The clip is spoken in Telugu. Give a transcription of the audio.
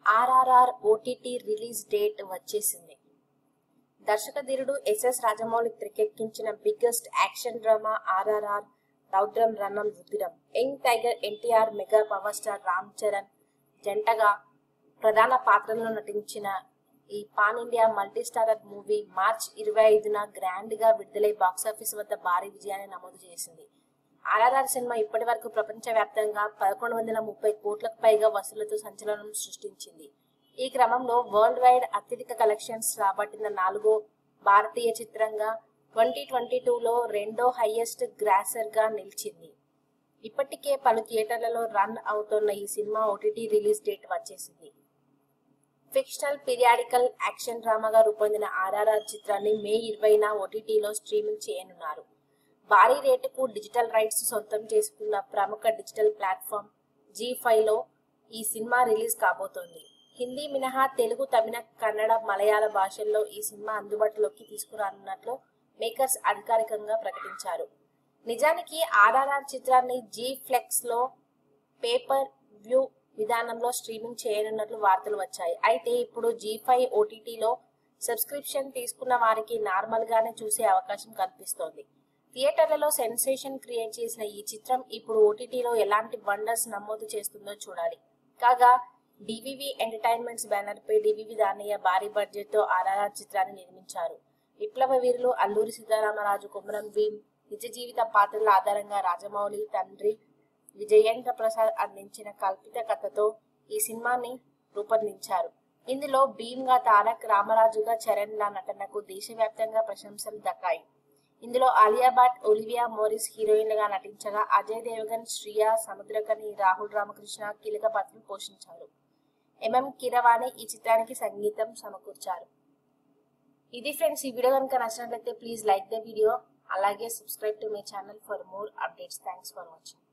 ఆర్ఆర్ఆర్ ఓటీటీ రిలీజ్ డేట్ వచ్చేసింది దర్శక ధీరుడు ఎస్ఎస్ రాజమౌళి తెరకెక్కించిన biggest action drama RRR Raudram Ranam Rudram young tiger NTR mega power star Ram Charan జంటగా ప్రధాన పాత్రలో నటించిన ఈ pan India multi starrer movie March ఇరవై ఐదున గ్రాండ్ గా విడుదలై బాక్సాఫీస్ వద్ద భారీ విజయాన్ని నమోదు చేసింది ఆర్ఆర్ఆర్ సినిమా ఇప్పటి వరకు ప్రపంచవ్యాప్తంగా పదకొండు వందల ముప్పై కోట్లకు పైగా వసూళ్లతో సంచలనం సృష్టించింది ఈ క్రమంలో వరల్డ్ వైడ్ అత్యధిక కలెక్షన్స్ రాబట్టిన నాలుగో భారతీయ చిత్రంగా ట్వంటీ ట్వంటీ టూలో రెండో హైయెస్ట్ గ్రాసర్ గా నిలిచింది ఇప్పటికే పలు థియేటర్లలో రన్ అవుతున్న ఈ సినిమా ఓటీటీ రిలీజ్ డేట్ వచ్చేసింది ఫిక్షనల్ పీరియాడికల్ యాక్షన్ డ్రామాగా రూపొందిన ఆర్ఆర్ఆర్ చిత్రాన్ని మే ఇరవైన ఓటీటీలో స్ట్రీమింగ్ చేయనున్నారు భారీ రేటుకు డిజిటల్ రైట్స్ సొంతం చేసుకున్న ప్రముఖ డిజిటల్ ప్లాట్ఫామ్ జీ లో ఈ సినిమా రిలీజ్ కాబోతోంది హిందీ మినహా తెలుగు తమిళ కన్నడ మలయాళ భాషల్లో ఈ సినిమా అందుబాటులోకి తీసుకురానున్నట్లు మేకర్స్ అధికారికంగా ప్రకటించారు నిజానికి ఆర్ఆర్ఆర్ చిత్రాన్ని జీ ఫ్లెక్స్ లో పేపర్ వ్యూ విధానంలో స్ట్రీమింగ్ చేయనున్నట్లు వార్తలు వచ్చాయి అయితే ఇప్పుడు జీ ఫైవ్ ఓటీటీలో సబ్స్క్రిప్షన్ తీసుకున్న వారికి నార్మల్ గానే చూసే అవకాశం కనిపిస్తోంది థియేటర్లలో సెన్సేషన్ క్రియేట్ చేసిన ఈ చిత్రం ఇప్పుడు ఓటీటీలో ఎలాంటి వండర్స్ నమోదు చేస్తుందో చూడాలి కాగా డివివి ఎంటర్టైన్మెంట్స్ బ్యానర్ పై డివివి దానయ్య భారీ బడ్జెట్ తో ఆర్ఆర్ఆర్ చిత్రాన్ని నిర్మించారు విప్లవ వీరులు అల్లూరి సీతారామరాజు కొమరం భీం నిజ జీవిత పాత్రల ఆధారంగా రాజమౌళి తండ్రి విజయేంద్ర ప్రసాద్ అందించిన కల్పిత కథతో ఈ సినిమాని రూపొందించారు ఇందులో భీమ్ గా తారక్ రామరాజుగా చరణ్ ల నటనకు దేశవ్యాప్తంగా ప్రశంసలు దక్కాయి ఇందులో ఆలియా భట్ ఒలివియా మోరిస్ హీరోయిన్లుగా నటించగా అజయ్ దేవగన్ శ్రియా సముద్రకని రాహుల్ రామకృష్ణ కీలక పాత్రలు పోషించారు ఎంఎం కిరవాణి ఈ చిత్రానికి సంగీతం సమకూర్చారు ఇది ఫ్రెండ్స్ ఈ వీడియో కనుక నచ్చినట్లయితే ప్లీజ్ లైక్ ద వీడియో అలాగే subscribe to my channel for more updates thanks for watching